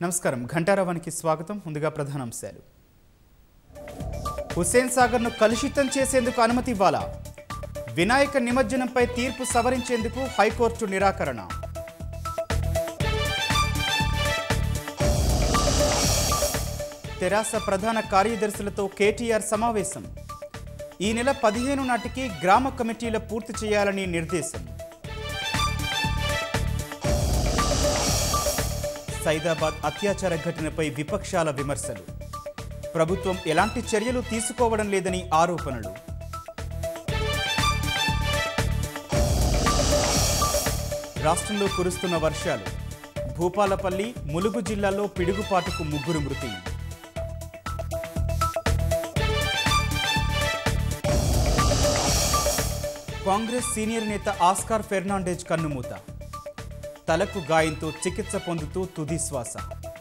నమస్కారం ఘంటారావానికి స్వాగతం ముందుగా ప్రధానాంశాలు హుస్సేన్ సాగర్ను కలుషితం చేసేందుకు అనుమతి ఇవ్వాలా వినాయక నిమజ్జనంపై తీర్పు సవరించేందుకు హైకోర్టు నిరాకరణ తెరాస ప్రధాన కార్యదర్శులతో కేటీఆర్ సమావేశం ఈ నెల పదిహేను నాటికి గ్రామ కమిటీల పూర్తి చేయాలని నిర్దేశం సైదాబాద్ అత్యాచార ఘటనపై విపక్షాల విమర్శలు ప్రభుత్వం ఎలాంటి చర్యలు తీసుకోవడం లేదని ఆరోపణలు రాష్ట్రంలో కురుస్తున్న వర్షాలు భూపాలపల్లి ములుగు జిల్లాల్లో పిడుగుపాటుకు ముగ్గురు మృతి కాంగ్రెస్ సీనియర్ నేత ఆస్కార్ ఫెర్నాండేజ్ కన్నుమూత తలకు గాయంతో చికిత్స పొందుతూ తుది శ్వాస